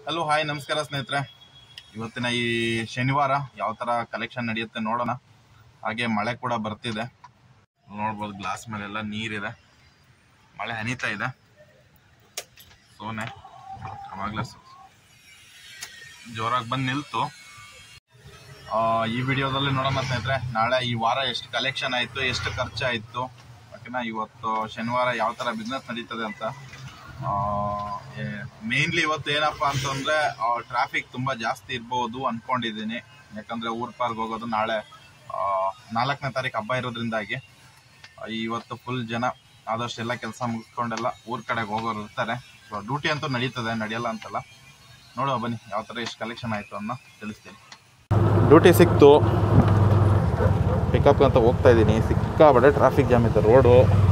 Hello hi ನಮಸ್ಕಾರ ಸ್ನೇಹಿತರೆ ಇವತ್ತಿನ ಈ ಶನಿವಾರ ಯಾವ ಥರ ಕಲೆಕ್ಷನ್ ನಡೆಯುತ್ತೆ ನೋಡೋಣ ಹಾಗೆ ಮಳೆ ಕೂಡ ಬರ್ತಿದೆ ನೋಡ್ಬೋದು ಗ್ಲಾಸ್ ಮೇಲೆಲ್ಲ ನೀರಿದೆ ಮಳೆ ಹನಿತಾ ಇದೆ ಸೋನೆ ಅವಾಗಲೇ ಜೋರಾಗಿ ಬಂದು ನಿಲ್ತು ಆ, ಈ ವಿಡಿಯೋದಲ್ಲಿ ನೋಡೋಣ ಸ್ನೇಹಿತರೆ ನಾಳೆ ಈ ವಾರ ಎಷ್ಟು ಕಲೆಕ್ಷನ್ ಆಯಿತು ಎಷ್ಟು ಖರ್ಚಾಯಿತು ಓಕೆನಾ ಇವತ್ತು ಶನಿವಾರ ಯಾವ ಥರ ಬಿಸ್ನೆಸ್ ನಡೀತದೆ ಅಂತ ಮೇನ್ಲಿ ಇವತ್ತು ಏನಪ್ಪ ಅಂತಂದ್ರೆ ಟ್ರಾಫಿಕ್ ತುಂಬಾ ಜಾಸ್ತಿ ಇರ್ಬೋದು ಅನ್ಕೊಂಡಿದ್ದೀನಿ ಯಾಕಂದ್ರೆ ಊರ್ ಪಾರ್ಗ್ ಹೋಗೋದು ನಾಳೆ ಆ, ನಾಲ್ಕನೇ ತಾರೀಕು ಹಬ್ಬ ಇರೋದ್ರಿಂದಾಗಿ ಆ, ಇವತ್ತು ಫುಲ್ ಜನ ಆದಷ್ಟು ಎಲ್ಲ ಕೆಲಸ ಮುಗಿಸ್ಕೊಂಡೆಲ್ಲ ಊರ್ ಕಡೆಗೆ ಹೋಗೋರು ಇರ್ತಾರೆ ಸೊ ಡ್ಯೂಟಿ ಅಂತೂ ನಡೀತದೆ ನಡೆಯಲ್ಲ ಅಂತಲ್ಲ ನೋಡುವ ಬನ್ನಿ ಯಾವ ಥರ ಎಷ್ಟು ಕಲೆಕ್ಷನ್ ಆಯಿತು ಅನ್ನೋ ತಿಳಿಸ್ತೀನಿ ಡ್ಯೂಟಿ ಸಿಕ್ತು ಪಿಕಪ್ ಅಂತ ಹೋಗ್ತಾ ಇದ್ದೀನಿ ಸಿಕ್ಕಾಬಡೆ ಟ್ರಾಫಿಕ್ ಜಾಮ್ ಇದೆ ರೋಡು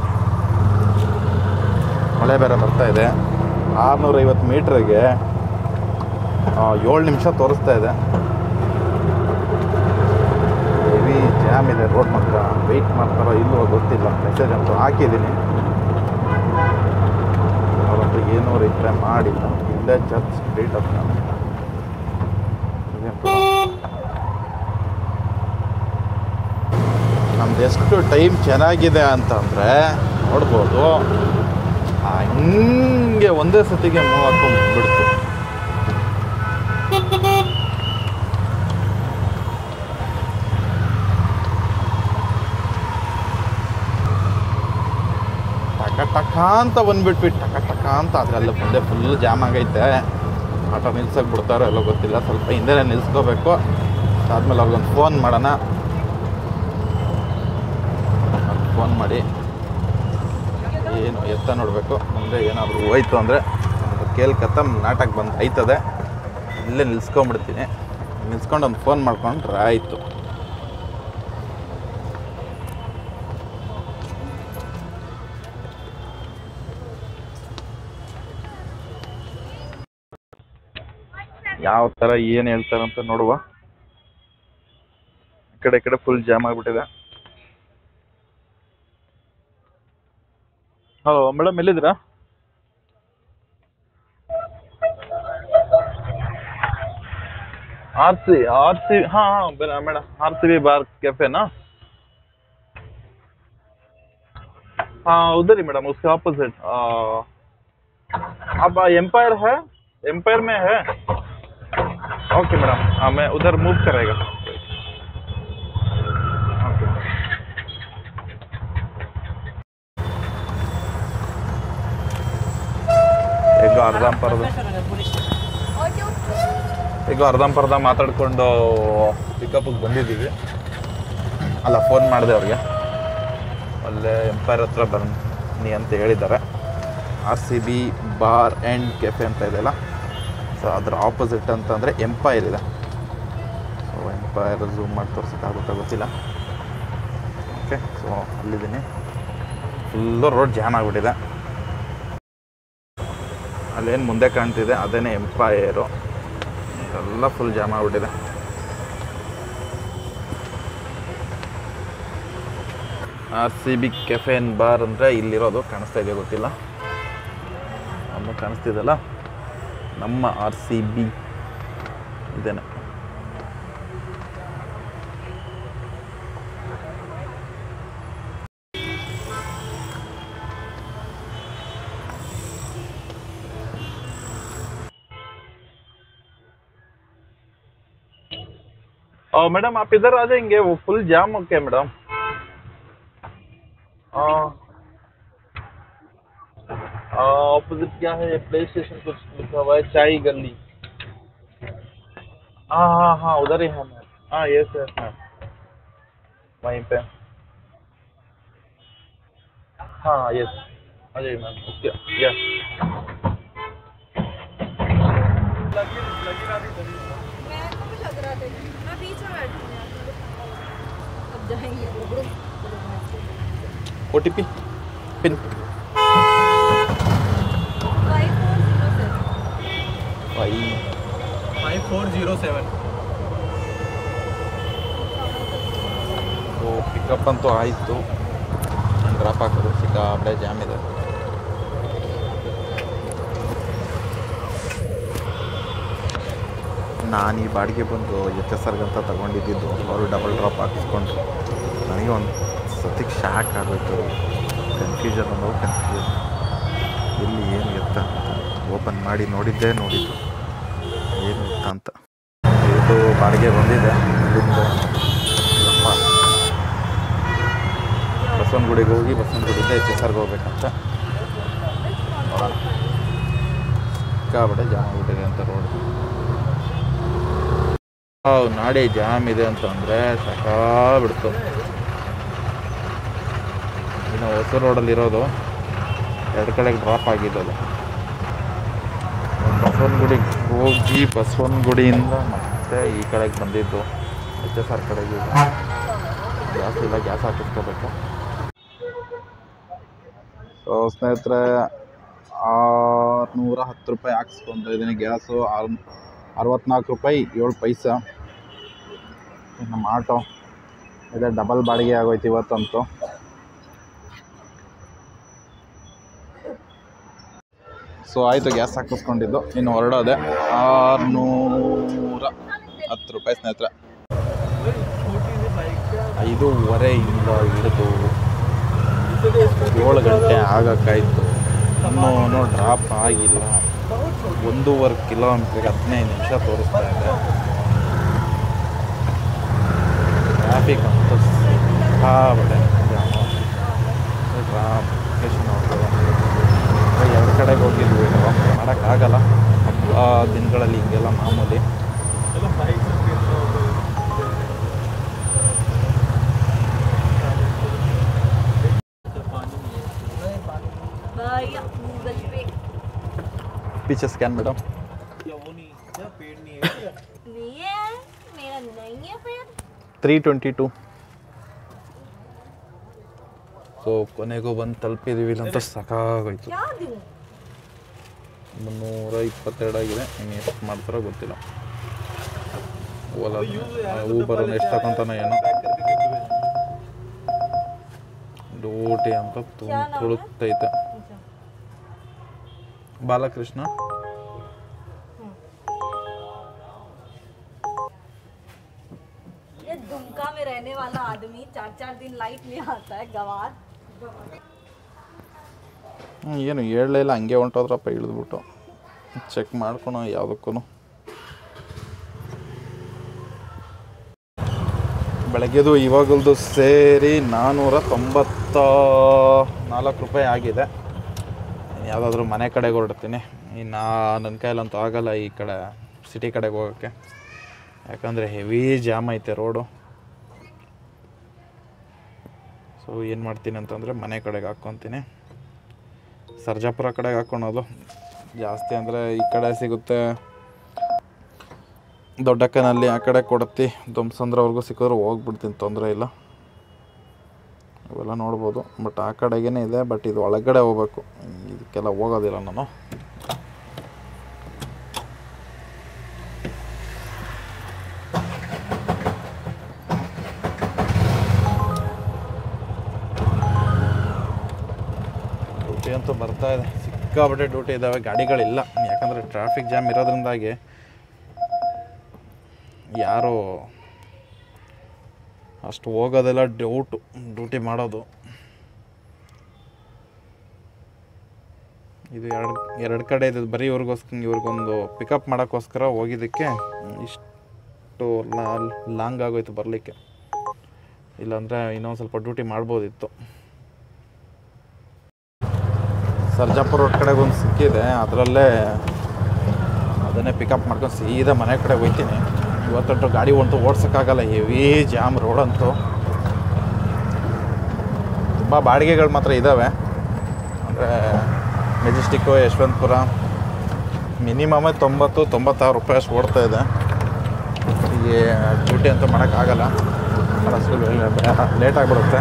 ಮಳೆ ಬೇರೆ ಬರ್ತಾ ಇದೆ ಆರುನೂರೈವತ್ತು ಮೀಟ್ರಿಗೆ ಏಳು ನಿಮಿಷ ತೋರಿಸ್ತಾ ಇದೆ ಹೆವಿ ಜಾಮ್ ಇದೆ ರೋಡ್ ಮಾತ್ರ ವೆಯ್ಟ್ ಮಾಡ್ತಾರೋ ಇಲ್ವೋ ಗೊತ್ತಿಲ್ಲ ಮೆಸೇಜ್ ಅಂತೂ ಹಾಕಿದ್ದೀನಿ ಅವರಂತೂ ಏನೂ ರಿಪ್ಲೈ ಮಾಡಿಲ್ಲ ಇಲ್ಲೇ ಚರ್ಚ್ ಸ್ಟ್ರೀಟ್ ಹತ್ರ ಇದೇನಪ್ಪ? ನಮ್ದು ಎಷ್ಟು ಟೈಮ್ ಚೆನ್ನಾಗಿದೆ ಅಂತಂದರೆ ನೋಡ್ಬೋದು ಆ ಹಿಂಗೆ ಒಂದೇ ಸತಿಗೆ ಮೂವ್ ಹಾಕೊಂಡು ಬಿಡ್ತು ಟಕ ಟಕ ಅಂತ ಬಂದ್ಬಿಟ್ವಿ ಟಕ ಟಕ ಅಂತ ಆದರೆ ಅಲ್ಲಿ ಮುಂದೆ ಫುಲ್ ಜಾಮ್ ಆಗೈತೆ ಆಟೋ ನಿಲ್ಸಕ್ಕೆ ಬಿಡ್ತಾರೋ ಎಲ್ಲೋ ಗೊತ್ತಿಲ್ಲ ಸ್ವಲ್ಪ ಹಿಂದೆನೇ ನಿಲ್ಸ್ಕೋಬೇಕು ಅದಾದ್ಮೇಲೆ ಅವ್ರಿಗೊಂದು ಫೋನ್ ಮಾಡೋಣ ಫೋನ್ ಮಾಡಿ ಏನು ಎತ್ತ ನೋಡಬೇಕು ಮುಂದೆ ಏನಾದರೂ ಹೋಯ್ತು ಅಂದರೆ ಕೇಳ್ಕತ್ತ ನಾಟಕ ಬಂದು ಆಯ್ತದೆ ಇಲ್ಲೇ ನಿಲ್ಸ್ಕೊಂಬಿಡ್ತೀನಿ ನಿಲ್ಸ್ಕೊಂಡು ಒಂದು ಫೋನ್ ಮಾಡ್ಕೊಂಡ್ರೆ ಆಯಿತು ಯಾವ ಥರ ಏನು ಹೇಳ್ತಾರಂತ ನೋಡುವ ಈ ಕಡೆ ಈ ಕಡೆ ಫುಲ್ ಜಾಮ್ ಆಗಿಬಿಟ್ಟಿದೆ ಹಲೋ ಮೇಡಮ್ ಎಲ್ಲಿದ್ದೀರಾ आर सी आर सी हाँ हाँ मेरा madam R C B bar cafe ना हाँ उधर ही मैडम उसके ऑपोजिट अब एम्पायर है एम्पायर में है ओके मैडम हाँ मैं उधर मूव करेगा ओके ಈಗ ಅರ್ಧಂಬರ್ಧ ಈಗ ಅರ್ಧಂಬರ್ಧ ಮಾತಾಡ್ಕೊಂಡು ಪಿಕಪ್ಗೆ ಬಂದಿದ್ದೀವಿ ಅಲ್ಲ ಫೋನ್ ಮಾಡಿದೆ ಅವ್ರಿಗೆ ಅಲ್ಲೇ ಎಂಪೈರ್ ಹತ್ರ ಬನ್ನಿ ಅಂತ ಹೇಳಿದ್ದಾರೆ R C B bar and cafe ಅಂತ ಇದೆಯಲ್ಲ ಸೊ ಅದ್ರ ಆಪೋಸಿಟ್ ಅಂತಂದರೆ ಎಂಪೈರ್ ಇದೆ ಸೊ ಎಂಪೈರ್ ಝೂಮ್ ಮಾಡಿ ತೋರ್ಸೋಕ್ಕಾಗುತ್ತಾ ಗೊತ್ತಿಲ್ಲ ಓಕೆ ಸೊ ಅಲ್ಲಿದ್ದೀನಿ ಫುಲ್ಲು ರೋಡ್ ಜಾಮ್ ಆಗಿಬಿಟ್ಟಿದೆ ಅಲ್ಲೇನು ಮುಂದೆ ಕಾಣ್ತಿದೆ ಅದೇನೇ ಎಂಪೈರು ಎಲ್ಲ ಫುಲ್ ಜಾಮ್ ಆಗಿಬಿಟ್ಟಿದೆ ಆರ್ ಸಿ ಬಿ ಕೆಫೆನ್ ಬಾರ್ ಅಂದರೆ ಇಲ್ಲಿರೋದು ಕಾಣಿಸ್ತಾ ಇದೆಯೋ ಗೊತ್ತಿಲ್ಲ ನಮ್ಮ ಕಾಣಿಸ್ತಿದೆಲ್ಲ ನಮ್ಮ ಆರ್ ಸಿ ಬಿ ಇದೇನೆ ओ मैडम आप इधर आ जाएंगे वो फुल जाम हो गया मैडम ऑपोजिट क्या है प्ले स्टेशन कुछ लिखा हुआ है चाय गली हाँ हाँ हाँ उधर ही है मैम हाँ यस यस मैम वहीं पे हाँ यस आ जाइए मैम उसके यस मैं को भी लग रहा था मैं बीच में बैठी हूँ यार अब जाएंगे O T P pin five four zero seven five five four zero seven so pickup ಅಂತೂ ಆಯಿತು ಡ್ರಾಪ್ ಹಾಕೋದು ಸಿಕ್ಕಾಪಡೆ ಜಾಮ್ ಇದೆ ನಾನು ಈ ಬಾಡಿಗೆ ಬಂದು ಎಚ್ ಎಸ್ ಆರ್ಗಂತ ತೊಗೊಂಡಿದ್ದು ಅವರು ಡಬಲ್ ಡ್ರಾಪ್ ಹಾಕಿಸ್ಕೊಂಡ್ರು ನನಗೆ ಒಂದು ಸತಿಗೆ ಶಾಕ್ ಆಗೋಯ್ತು ಕನ್ಫ್ಯೂಷನ್ ಅನ್ನೋ ಕನ್ಫ್ಯೂಷನ್ ಎಲ್ಲಿ ಏನು ಎತ್ತ ಅಂತ ಓಪನ್ ಮಾಡಿ ನೋಡಿದ್ದೇ ನೋಡಿದ್ದು ಏನು ಎತ್ತ ಅಂತ ಇದು ಬಾಡಿಗೆ ಬಂದಿದೆ ಇಲ್ಲಿಂದ ಯಪ್ಪ. ಬಸವನಗುಡಿಗೆ ಹೋಗಿ ಬಸವನಗುಡಿಯಿಂದ ಎಚ್ ಎಸ್ ಆರ್ಗೆ ಹೋಗ್ಬೇಕಂತ ನೋಡೋಣ ಸಿಕ್ಕಾಬಟ್ಟೆ ಜಾಮ್ ಆಗ್ಬಿಟ್ಟಿದೆ ಅಂತ ರೋಡ್ ನಾಡೆ ಜಾಮ್ ಇದೆ ಅಂತಂದರೆ ಸಾಕಾಗ್ಬಿಡ್ತು ಇನ್ನು ಹೊಸ ರೋಡಲ್ಲಿ ಇರೋದು ಎರಡು ಕಡೆಗೆ ಡ್ರಾಪ್ ಆಗಿದ್ದದು ಬಸವನಗುಡಿಗೆ ಹೋಗಿ ಬಸವನಗುಡಿಯಿಂದ ಮತ್ತೆ ಈ ಕಡೆಗೆ ಬಂದಿದ್ದು ಎಚ್ ಎಸ್ ಆರ್ ಕಡೆಗೆ ಗ್ಯಾಸ್ ಇಲ್ಲ ಗ್ಯಾಸ್ ಹಾಕಿಸ್ಕೋಬೇಕು ಸೊ ಸ್ನೇಹಿತರೆ ಆರುನೂರ ಹತ್ತು ರೂಪಾಯಿ ಹಾಕ್ಸ್ಕೊಂತ ಇದ್ದೀನಿ ಗ್ಯಾಸು ಆರು ಅರವತ್ನಾಲ್ಕು ರೂಪಾಯಿ ಏಳು ಪೈಸಾ ನಮ್ಮ ಆಟೋ ಇದೆ ಡಬಲ್ ಬಾಡಿಗೆ ಆಗೋಯ್ತು ಇವತ್ತಂತೂ ಸೊ ಆಯಿತು ಗ್ಯಾಸ್ ಹಾಕಿಸ್ಕೊಂಡಿದ್ದು ಇನ್ನು ಹೊರಡೋದೆ ಆರುನೂರ ಹತ್ತು ರೂಪಾಯಿ ಸ್ನೇಹಿತರೆ ಐದೂವರೆಯಿಂದ ಹಿಡಿದು ಏಳು ಗಂಟೆ ಆಗಕ್ಕಾಯ್ತು ಇನ್ನೂ ಡ್ರಾಪ್ ಆಗಿಲ್ಲ ಒಂದೂವರೆ ಕಿಲೋಮೀಟ್ರಿಗೆ ಹದಿನೈದು ನಿಮಿಷ ತೋರಿಸ್ತಾ ಇದೆ ಟ್ರಾಫಿಕ್ ಅಂತೂ ಸಿಕ್ಕಾಬಟ್ಟೆ ಲೊಕೇಶನ್ ಎರಡು ಕಡೆಗೆ ಹೋಗಿದ್ವಿ ಮಾಡೋಕ್ಕಾಗಲ್ಲ ಹಬ್ಬ ದಿನಗಳಲ್ಲಿ ಹಿಂಗೆಲ್ಲ ಮಾಮೂಲಿ भैया गूगल पे पीछे स्कैन मैडम नहीं है मेरा नहीं है फिर ತ್ರೀ ಟ್ವೆಂಟಿ ಟು ಸೊ ಕೊನೆಗೂ ಬಂದು ತಲುಪಿದ್ದೀವಿ ಇಲ್ಲಂತೂ ಸಾಕಾಗೋಯ್ತು क्या दूँ ಮುನ್ನೂರ ಇಪ್ಪತ್ತೆರಡು ಆಗಿದೆ ಇನ್ನು ಎಷ್ಟು ಮಾಡ್ತಾರೋ ಗೊತ್ತಿಲ್ಲ ಓಲಾ ಊಬರ್ ಎಷ್ಟು ತಗೊಂತಾನೋ ಏನೋ ಡ್ಯೂಟಿ ಅಂತ ತುಂಬ ತುಳುಕ್ತೈತೆ ಬಾಲಕೃಷ್ಣ ये दुमका में रहने वाला आदमी चार चार दिन लाइट में आता है गवार ಹ್ಮ್, ಏನು ಹೇಳಲೇ ಇಲ್ಲ ಹಂಗೆ ಹೊಂಟೋದ್ರಪ್ಪ ಇಳಿದ್ಬಿಟ್ಟು ಚೆಕ್ ಮಾಡ್ಕೊಳ ಯಾವುದಕ್ಕೂ ಬೆಳಗ್ಗೆದು ಇವಾಗಲ್ದು ಸೇರಿ ನಾನ್ನೂರ ತೊಂಬತ್ತ ನಾಲ್ಕು ರೂಪಾಯಿ ಆಗಿದೆ ಯಾವುದಾದ್ರೂ ಮನೆ ಕಡೆಗೆ ಹೊರಡ್ತೀನಿ ಇನ್ನು ನನ್ನ ಕೈಲಂತೂ ಆಗಲ್ಲ ಈ ಕಡೆ ಸಿಟಿ ಕಡೆಗೆ ಹೋಗೋಕ್ಕೆ ಯಾಕಂದರೆ ಹೆವಿ ಜಾಮ್ ಐತೆ ರೋಡು ಸೊ ಏನು ಮಾಡ್ತೀನಿ ಅಂತಂದರೆ ಮನೆ ಕಡೆಗೆ ಹಾಕ್ಕೊತೀನಿ ಸರ್ಜಾಪುರ ಕಡೆಗೆ ಹಾಕ್ಕೊಳೋದು ಜಾಸ್ತಿ ಅಂದರೆ ಈ ಕಡೆ ಸಿಗುತ್ತೆ ದೊಡ್ಡಕ್ಕನಲ್ಲಿ ಆ ಕಡೆ ಕೊಡತ್ತಿ ಧ್ವಂಸಂದ್ರವರೆಗೂ ಸಿಕ್ಕಿದ್ರೆ ಹೋಗ್ಬಿಡ್ತೀನಿ ತೊಂದರೆ ಇಲ್ಲ ಇವೆಲ್ಲ ನೋಡ್ಬೋದು ಬಟ್ ಆ ಕಡೆಗೇ ಇದೆ ಬಟ್ ಇದು ಒಳಗಡೆ ಹೋಗ್ಬೇಕು ಇದಕ್ಕೆಲ್ಲ ಹೋಗೋದಿಲ್ಲ ನಾನು ಡ್ಯೂಟಿ ಅಂತೂ ಬರ್ತಾ ಇದೆ ಸಿಕ್ಕಾಪಟ್ಟೆ ಡ್ಯೂಟಿ ಇದ್ದಾವೆ ಗಾಡಿಗಳಿಲ್ಲ ಯಾಕಂದರೆ ಟ್ರಾಫಿಕ್ ಜಾಮ್ ಇರೋದ್ರಿಂದಾಗಿ ಯಾರು ಅಷ್ಟು ಹೋಗೋದೆಲ್ಲ ಡ್ಯೂಟು ಡ್ಯೂಟಿ ಮಾಡೋದು ಇದು ಎರಡು ಎರಡು ಕಡೆ ಇದು ಬರೀ ಇವ್ರಿಗೋಸ್ಕರ ಇವ್ರಿಗೊಂದು ಪಿಕಪ್ ಮಾಡೋಕ್ಕೋಸ್ಕರ ಹೋಗಿದ್ದಕ್ಕೆ ಇಷ್ಟು ಲಾಂಗ್ ಆಗೋಯ್ತು ಬರಲಿಕ್ಕೆ ಇಲ್ಲಾಂದರೆ ಇನ್ನೊಂದು ಸ್ವಲ್ಪ ಡ್ಯೂಟಿ ಮಾಡ್ಬೋದಿತ್ತು ಸರ್ಜಾಪುರ ರೋಡ್ ಕಡೆಗೆ ಒಂದು ಸಿಕ್ಕಿದೆ ಅದರಲ್ಲೇ ಅದನ್ನೇ ಪಿಕಪ್ ಮಾಡ್ಕೊಂಡು ಸೀದಾ ಮನೆ ಕಡೆ ಹೋಗ್ತೀನಿ ಇವತ್ತಂತೂ ಗಾಡಿ ಅಂತೂ ಓಡ್ಸೋಕ್ಕಾಗಲ್ಲ ಹೆವಿ ಜಾಮ್ ರೋಡ್ ಅಂತೂ ತುಂಬ ಬಾಡಿಗೆಗಳು ಮಾತ್ರ ಇದ್ದಾವೆ ಅಂದರೆ ಮೆಜೆಸ್ಟಿಕ್ಕು ಯಶವಂತಪುರ ಮಿನಿಮಮೇ ತೊಂಬತ್ತು ತೊಂಬತ್ತಾರು ರೂಪಾಯಿ ಅಷ್ಟು ಓಡ್ತಾ ಇದೆ ಹೀಗೆ ಡ್ಯೂಟಿ ಅಂತೂ ಮಾಡೋಕ್ಕಾಗಲ್ಲ ಅಷ್ಟು ಲೇಟ್ ಆಗಿಬಿಡುತ್ತೆ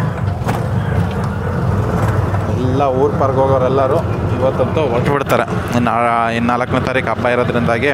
ಎಲ್ಲ ಊರು ಪಾರ್ಕ್ ಹೋಗೋರೆಲ್ಲರೂ ಇವತ್ತಂತೂ ಹೊರಟು ಬಿಡ್ತಾರೆ ಇನ್ನು ಇನ್ನು ನಾಲ್ಕನೇ ತಾರೀಕು ಹಬ್ಬ ಇರೋದ್ರಿಂದಾಗಿ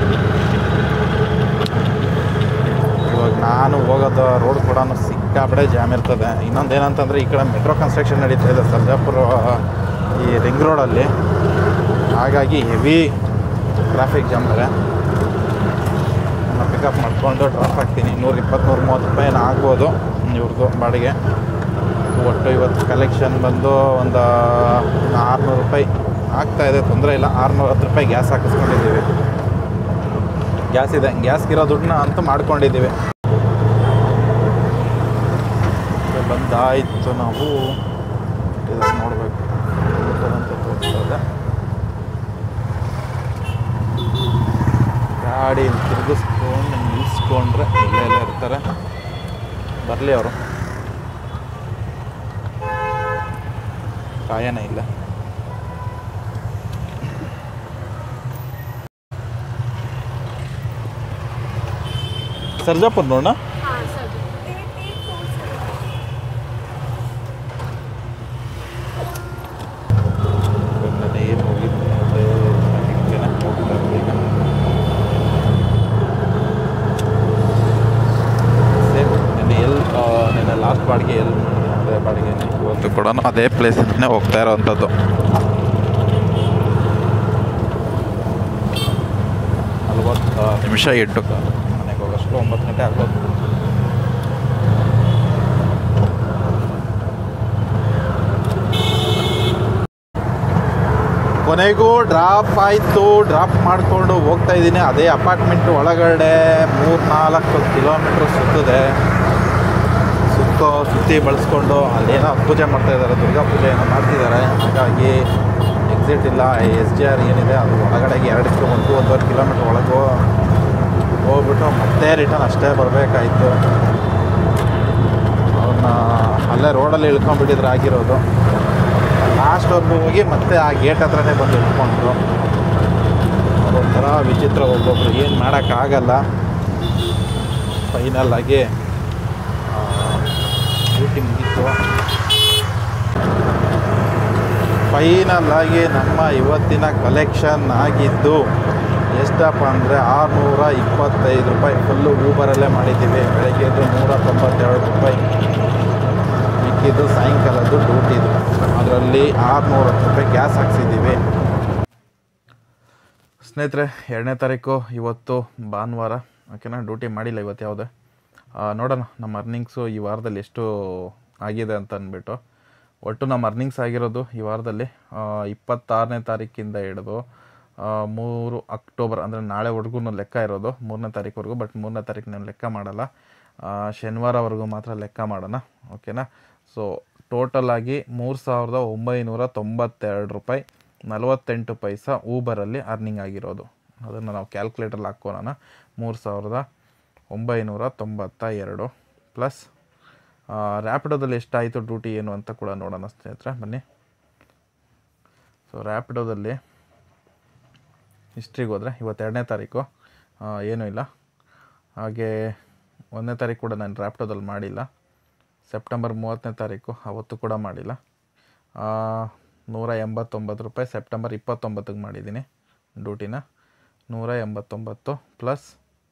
ಇವಾಗ ನಾನು ಹೋಗೋದು ರೋಡ್ ಕೂಡ ಸಿಕ್ಕಾಪಡೆ ಜಾಮ್ ಇರ್ತದೆ ಇನ್ನೊಂದು ಏನಂತಂದರೆ ಈ ಕಡೆ ಮೆಟ್ರೋ ಕನ್ಸ್ಟ್ರಕ್ಷನ್ ನಡೀತಾ ಇದೆ ಸರ್ಜಾಪುರ ಈ ರಿಂಗ್ ರೋಡಲ್ಲಿ ಹಾಗಾಗಿ ಹೆವಿ ಟ್ರಾಫಿಕ್ ಜಾಮ್ ಇದೆ ಪಿಕಪ್ ಮಾಡಿಕೊಂಡು ಡ್ರಾಪ್ ಆಗ್ತೀನಿ ನೂರ ಇಪ್ಪತ್ತು ನೂರ ಮೂವತ್ತು ರೂಪಾಯಿ ಏನೋ ಆಗ್ಬೋದು ಇವ್ರದ್ದು ಬಾಡಿಗೆ ಒಟ್ಟು ಇವತ್ತು ಕಲೆಕ್ಷನ್ ಬಂದು ಒಂದು ಆರುನೂರು ರೂಪಾಯಿ ಆಗ್ತಾ ಇದೆ ತೊಂದರೆ ಇಲ್ಲ ಆರುನೂರ ಹತ್ತು ರೂಪಾಯಿ ಗ್ಯಾಸ್ ಹಾಕಿಸ್ಕೊಂಡಿದ್ದೀವಿ ಗ್ಯಾಸ್ ಇದೆ ಗ್ಯಾಸ್ಗಿರೋ ದುಡ್ಡನ್ನ ಅಂತೂ ಮಾಡ್ಕೊಂಡಿದ್ದೀವಿ ಮತ್ತೆ ಬಂದಾಯಿತು ನಾವು ಇದನ್ನು ನೋಡಬೇಕು ಅಂತ ತೋರಿಸ್ತದೆ ಗಾಡಿ ತಿರುಗಿಸ್ಕೊಂಡು ನಿಲ್ಲಿಸ್ಕೊಂಡ್ರೆ ಇಲ್ಲೇ ಎಲ್ಲ ಇರ್ತಾರೆ ಬರಲಿ ಅವರು ಕಾಯನೇ ಇಲ್ಲ ಸರ್ಜಾಪುರ ನೋಡೋಣ ಹಾಂ sir eight eight four seven ನನ್ನ ಏನು ಹೋಗಿದ್ದೆ ಅದೇ ಹಿಂಗೆನೆ ಹೋಗ್ತಾ ಇರೋದು ಈಗ ಸೇಮ್ ನೆನ್ನೆ ಎಲ್ಲಿ ನೆನ್ನೆ ಲಾಸ್ಟ್ ಬಾಡಿಗೆ ಎಲ್ಲಿ ಮಾಡಿದೆ ಅದೇ ಬಾಡಿಗೆ ಇವತ್ತು ಕೂಡ ಅದೇ ಪ್ಲೇಸಿಂದನೇ ಹೋಗ್ತಾ ಇರೋವಂಥದ್ದು ನಲ್ವತ್ತು ನಿಮಿಷ ಎಂಟು ಕಾಲು ಮನೆಗೆ ಹೋಗೋಷ್ಟು ಒಂಬತ್ತು ಗಂಟೆ ಆಗ್ಬೋದು ಕೊನೆಗೂ ಡ್ರಾಪ್ ಆಯಿತು ಡ್ರಾಪ್ ಮಾಡಿಕೊಂಡು ಹೋಗ್ತಾ ಇದ್ದೀನಿ ಅದೇ ಅಪಾರ್ಟ್ಮೆಂಟ್ ಒಳಗಡೆ ಮೂರು ನಾಲ್ಕು ಕಿಲೋಮೀಟ್ರ್ ಸುತ್ತದೆ ಸುತ್ತೋ ಸುತ್ತಿ ಬಳಸ್ಕೊಂಡು ಅಲ್ಲೇನೋ ಪೂಜೆ ಮಾಡ್ತಾ ಇದ್ದಾರೆ ದುರ್ಗಾ ಪೂಜೆ ಏನೋ ಮಾಡ್ತಿದ್ದಾರೆ ಹಾಗಾಗಿ ಎಕ್ಸಿಟ್ ಇಲ್ಲ ಎಸ್ ಜಿ ಆರ್ ಏನಿದೆ ಅದು ಒಳಗಡೆಗೆ ಎರಡಕ್ಕೆ ಒಂದು ಒಂದೂವರೆ ಕಿಲೋಮೀಟ್ರ್ ಒಳಗೆ ಹೋಗ್ಬಿಟ್ಟು ಮತ್ತೆ ರಿಟರ್ನ್ ಅಷ್ಟೇ ಬರಬೇಕಾಯಿತು ಅವನ್ನ ಅಲ್ಲೇ ರೋಡಲ್ಲಿ ಇಳ್ಕೊಂಡ್ಬಿಟ್ಟಿದ್ರೆ ಆಗಿರೋದು ಲಾಸ್ಟ್ವರೆಗೂ ಹೋಗಿ ಮತ್ತೆ ಆ ಗೇಟ್ ಹತ್ರನೇ ಬಂದು ಇಟ್ಕೊಂಡ್ರು ಅದೊಂಥರ ವಿಚಿತ್ರ ಒಬ್ಬೊಬ್ರು ಏನು ಮಾಡೋಕ್ಕಾಗಲ್ಲ ಫೈನಲ್ ಆಗಿ ಡ್ಯೂಟಿ ಮುಗೀತು ಫೈನಲ್ ಆಗಿ ನಮ್ಮ ಇವತ್ತಿನ ಕಲೆಕ್ಷನ್ ಆಗಿದ್ದು ಎಷ್ಟಪ್ಪ ಅಂದರೆ ಆರುನೂರ ಇಪ್ಪತ್ತೈದು ರೂಪಾಯಿ ಫುಲ್ಲು ಊಬರಲ್ಲೇ ಮಾಡಿದ್ದೀವಿ ಬೆಳಗ್ಗೆದು ನೂರ ತೊಂಬತ್ತೆರಡು ರೂಪಾಯಿ ಮಿಕ್ಕಿದ್ದು ಸಾಯಂಕಾಲದ್ದು ಡ್ಯೂಟಿದು ಅದರಲ್ಲಿ ಆರುನೂರ ಹತ್ತು ರೂಪಾಯಿ ಗ್ಯಾಸ್ ಹಾಕ್ಸಿದ್ದೀವಿ ಸ್ನೇಹಿತರೆ ಎರಡನೇ ತಾರೀಕು ಇವತ್ತು ಭಾನುವಾರ ಓಕೆನಾ ಡ್ಯೂಟಿ ಮಾಡಿಲ್ಲ ಇವತ್ತು ಯಾವುದೇ ಆ, ನೋಡೋಣ ನಮ್ಮ ಅರ್ನಿಂಗ್ಸು ಈ ವಾರದಲ್ಲಿ ಎಷ್ಟು ಆಗಿದೆ ಅಂತ ಅಂದ್ಬಿಟ್ಟು ಒಟ್ಟು ನಮ್ಮ ಅರ್ನಿಂಗ್ಸ್ ಆಗಿರೋದು ಈ ವಾರದಲ್ಲಿ ಆ, ಇಪ್ಪತ್ತಾರನೇ ತಾರೀಕಿಂದ ಹಿಡಿದು ಆ, ಮೂರು ಅಕ್ಟೋಬರ್ ಅಂದರೆ ನಾಳೆವರೆಗೂ ಲೆಕ್ಕ ಇರೋದು ಮೂರನೇ ತಾರೀಕುವರೆಗೂ ಬಟ್ ಮೂರನೇ ತಾರೀಕು ನಾನು ಲೆಕ್ಕ ಮಾಡಲ್ಲ ಆ, ಶನಿವಾರವರೆಗೂ ಮಾತ್ರ ಲೆಕ್ಕ ಮಾಡೋಣ ಓಕೆನಾ ಸೊ ಟೋಟಲ್ ಆಗಿ ಮೂರು ಸಾವಿರದ ಒಂಬೈನೂರ ತೊಂಬತ್ತೆರಡು ರೂಪಾಯಿ ನಲವತ್ತೆಂಟು ಪೈಸಾ ಊಬರಲ್ಲಿ ಅರ್ನಿಂಗ್ ಆಗಿರೋದು ಅದನ್ನು ನಾವು ಕ್ಯಾಲ್ಕುಲೇಟರ್ಲ್ಲಿ ಹಾಕ್ಕೊಳ್ಳೋಣ ಮೂರು ಸಾವಿರದ ಒಂಬೈನೂರ ತೊಂಬತ್ತ ಎರಡು ಪ್ಲಸ್ ರ್ಯಾಪಿಡೋದಲ್ಲಿ ಎಷ್ಟಾಯಿತು ಡ್ಯೂಟಿ ಏನು ಅಂತ ಕೂಡ ನೋಡೋಣ ಸ್ನೇಹಿತರೆ ಬನ್ನಿ ಸೊ ರ್ಯಾಪಿಡೋದಲ್ಲಿ ಹಿಸ್ಟ್ರಿಗೆ ಹೋದರೆ ಇವತ್ತು ಎರಡನೇ ತಾರೀಕು ಆ, ಏನೂ ಇಲ್ಲ ಹಾಗೆ ಒಂದನೇ ತಾರೀಕು ಕೂಡ ನಾನು ರ್ಯಾಪಿಡೋದಲ್ಲಿ ಮಾಡಿಲ್ಲ ಸೆಪ್ಟೆಂಬರ್ ಮೂವತ್ತನೇ ತಾರೀಕು ಅವತ್ತು ಕೂಡ ಮಾಡಿಲ್ಲ ಆ, ನೂರ ಎಂಬತ್ತೊಂಬತ್ತು ರೂಪಾಯಿ ಸೆಪ್ಟೆಂಬರ್ ಇಪ್ಪತ್ತೊಂಬತ್ತಿಗೆ ಮಾಡಿದ್ದೀನಿ ಡ್ಯೂಟಿನ ನೂರ ಎಂಬತ್ತೊಂಬತ್ತು ಪ್ಲಸ್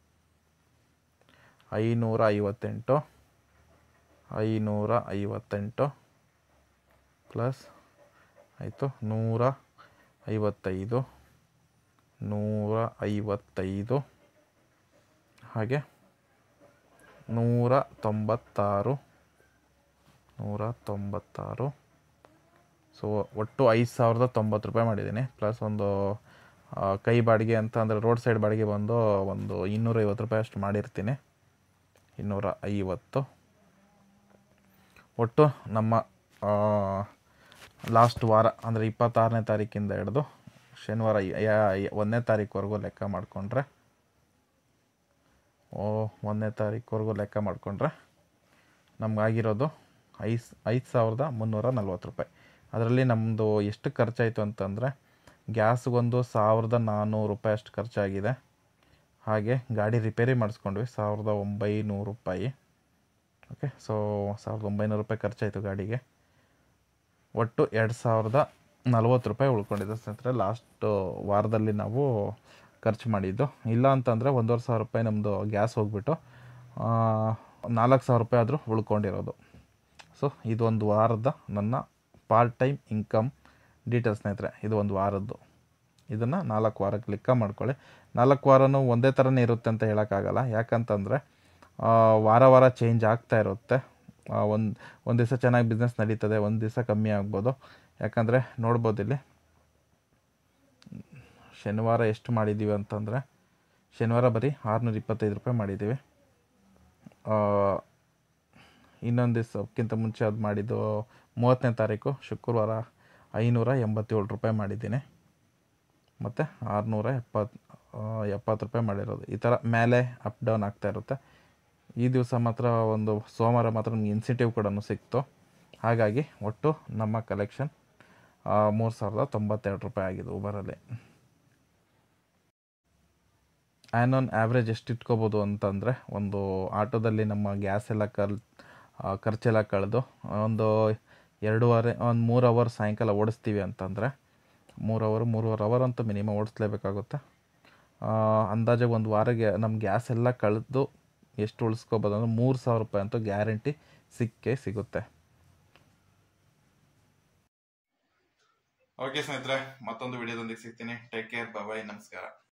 ಐನೂರ ಐವತ್ತೆಂಟು ಐನೂರ ಐವತ್ತೆಂಟು ಪ್ಲಸ್ ಆಯಿತು ನೂರ ಐವತ್ತೈದು ನೂರ ಐವತ್ತೈದು ಹಾಗೆ ನೂರ ತೊಂಬತ್ತಾರು ನೂರ ತೊಂಬತ್ತಾರು ಸೊ ಒಟ್ಟು ಐದು ಸಾವಿರದ ತೊಂಬತ್ತು ರೂಪಾಯಿ ಮಾಡಿದ್ದೀನಿ ಪ್ಲಸ್ ಒಂದು ಆ, ಕೈ ಬಾಡಿಗೆ ಅಂತ ಅಂದರೆ ರೋಡ್ ಸೈಡ್ ಬಾಡಿಗೆ ಬಂದು ಒಂದು ಇನ್ನೂರೈವತ್ತು ರೂಪಾಯಿ ಅಷ್ಟು ಮಾಡಿರ್ತೀನಿ ಇನ್ನೂರ ಐವತ್ತು ಒಟ್ಟು ನಮ್ಮ ಲಾಸ್ಟ್ ವಾರ ಅಂದರೆ ಇಪ್ಪತ್ತಾರನೇ ತಾರೀಕಿಂದ ಹಿಡಿದು ಶನಿವಾರ ಯ- ಯ- ಒಂದನೇ ತಾರೀಕುವರೆಗೂ ಲೆಕ್ಕ ಮಾಡಿಕೊಂಡ್ರೆ ಓ ಒಂದನೇ ತಾರೀಕುವರೆಗೂ ಲೆಕ್ಕ ಮಾಡಿಕೊಂಡ್ರೆ ನಮಗಾಗಿರೋದು ಐದು ಐದು ಸಾವಿರದ ಮುನ್ನೂರ ನಲ್ವತ್ತು ರೂಪಾಯಿ ಅದರಲ್ಲಿ ನಮ್ಮದು ಎಷ್ಟು ಖರ್ಚಾಯಿತು ಅಂತಂದರೆ ಗ್ಯಾಸ್ಗೊಂದು ಸಾವಿರದ ನಾನ್ನೂರು ರೂಪಾಯಿ ಅಷ್ಟು ಖರ್ಚಾಗಿದೆ ಹಾಗೆ ಗಾಡಿ ರಿಪೇರಿ ಮಾಡಿಸ್ಕೊಂಡ್ವಿ ಸಾವಿರದ ಒಂಬೈನೂರು ರೂಪಾಯಿ ಓಕೆ ಸೊ ಸಾವಿರದ ಒಂಬೈನೂರು ರೂಪಾಯಿ ಖರ್ಚಾಯಿತು ಗಾಡಿಗೆ ಒಟ್ಟು ಎರಡು ಸಾವಿರದ ನಲ್ವತ್ತು ರೂಪಾಯಿ ಉಳ್ಕೊಂಡಿದೆ ಸ್ನೇಹಿತರೆ ಲಾಸ್ಟ್ ವಾರದಲ್ಲಿ ನಾವು ಖರ್ಚು ಮಾಡಿದ್ದು ಇಲ್ಲ ಅಂತಂದರೆ ಒಂದೂವರೆ ಸಾವಿರ ರೂಪಾಯಿ ನಮ್ಮದು ಗ್ಯಾಸ್ ಹೋಗ್ಬಿಟ್ಟು ನಾಲ್ಕು ಸಾವಿರ ರೂಪಾಯಿ ಆದರೂ ಉಳ್ಕೊಂಡಿರೋದು ಸೊ ಇದೊಂದು ವಾರದ ನನ್ನ ಪಾರ್ಟ್ ಟೈಮ್ ಇನ್ಕಮ್ ಡೀಟೇಲ್ಸ್ ಸ್ನೇಹಿತರೆ ಇದು ಒಂದು ವಾರದ್ದು ಇದನ್ನು ನಾಲ್ಕು ವಾರಕ್ಕೆ ಲೆಕ್ಕ ಮಾಡ್ಕೊಳ್ಳಿ ನಾಲ್ಕು ವಾರನೂ ಒಂದೇ ಥರನೇ ಇರುತ್ತೆ ಅಂತ ಹೇಳೋಕ್ಕಾಗಲ್ಲ ಯಾಕಂತಂದರೆ ವಾರ ವಾರ ಚೇಂಜ್ ಆಗ್ತಾ ಇರುತ್ತೆ ಒಂದು ಒಂದು ದಿವಸ ಚೆನ್ನಾಗಿ ಬಿಸ್ನೆಸ್ ನಡೀತದೆ ಒಂದು ದಿವಸ ಕಮ್ಮಿ ಆಗ್ಬೋದು ಯಾಕಂದರೆ ನೋಡ್ಬೋದು ಇಲ್ಲಿ ಶನಿವಾರ ಎಷ್ಟು ಮಾಡಿದ್ದೀವಿ ಅಂತಂದರೆ ಶನಿವಾರ ಬರೀ ಆರುನೂರ ಇಪ್ಪತ್ತೈದು ರೂಪಾಯಿ ಮಾಡಿದ್ದೀವಿ ಆ, ಇನ್ನೊಂದು ದಿವಸಕ್ಕಿಂತ ಮುಂಚೆ ಅದು ಮಾಡಿದ್ದು ಮೂವತ್ತನೇ ತಾರೀಕು ಶುಕ್ರವಾರ ಐನೂರ ಎಂಬತ್ತೇಳು ರೂಪಾಯಿ ಮಾಡಿದ್ದೀನಿ ಮತ್ತು ಆರುನೂರ ಎಪ್ಪತ್ತು ಎಪ್ಪತ್ತು ರೂಪಾಯಿ ಮಾಡಿರೋದು ಈ ಥರ ಮೇಲೆ ಅಪ್ ಡೌನ್ ಆಗ್ತಾ ಇರುತ್ತೆ ಈ ದಿವಸ ಮಾತ್ರ ಒಂದು ಸೋಮವಾರ ಮಾತ್ರ ನಮ್ಗೆ ಇನ್ಸೆಂಟಿವ್ ಕೂಡ ಸಿಕ್ತು ಹಾಗಾಗಿ ಒಟ್ಟು ನಮ್ಮ ಕಲೆಕ್ಷನ್ ಮೂರು ಸಾವಿರದ ತೊಂಬತ್ತೆರಡು ರೂಪಾಯಿ ಆಗಿದೆ ಊಬರಲ್ಲಿ ಆ್ಯನ್ ಆ್ಯಾವ್ರೇಜ್ ಎಷ್ಟು ಇಟ್ಕೋಬೋದು ಅಂತಂದರೆ ಒಂದು ಆಟೋದಲ್ಲಿ ನಮ್ಮ ಗ್ಯಾಸ್ ಎಲ್ಲ ಕಲ್ ಆ, ಖರ್ಚೆಲ್ಲ ಕಳೆದು ಒಂದು ಎರಡೂವರೆ ಒಂದು ಮೂರು ಅವರ್ ಸಾಯಂಕಾಲ ಓಡಿಸ್ತೀವಿ ಅಂತಂದರೆ ಮೂರು ಅವರ್ ಮೂರುವರೆ ಅವರ್ ಅಂತೂ ಮಿನಿಮಮ್ ಓಡಿಸ್ಲೇಬೇಕಾಗುತ್ತೆ ಆ, ಅಂದಾಜಾಗಿ ಒಂದು ವಾರಕ್ಕೆ ನಮ್ಮ ಗ್ಯಾಸ್ ಎಲ್ಲ ಕಳೆದು ಎಷ್ಟು ಉಳಿಸ್ಕೋಬೋದು ಅಂದರೆ ಮೂರು ಸಾವಿರ ರೂಪಾಯಿ ಅಂತೂ ಗ್ಯಾರಂಟಿ ಸಿಕ್ಕೇ ಸಿಗುತ್ತೆ ಓಕೆ ಸ್ನೇಹಿತರೆ ಮತ್ತೊಂದು ವಿಡಿಯೋದೊಂದಿಗೆ ಸಿಗ್ತೀನಿ ಟೇಕ್ ಕೇರ್ ಬಾಯ್ ನಮಸ್ಕಾರ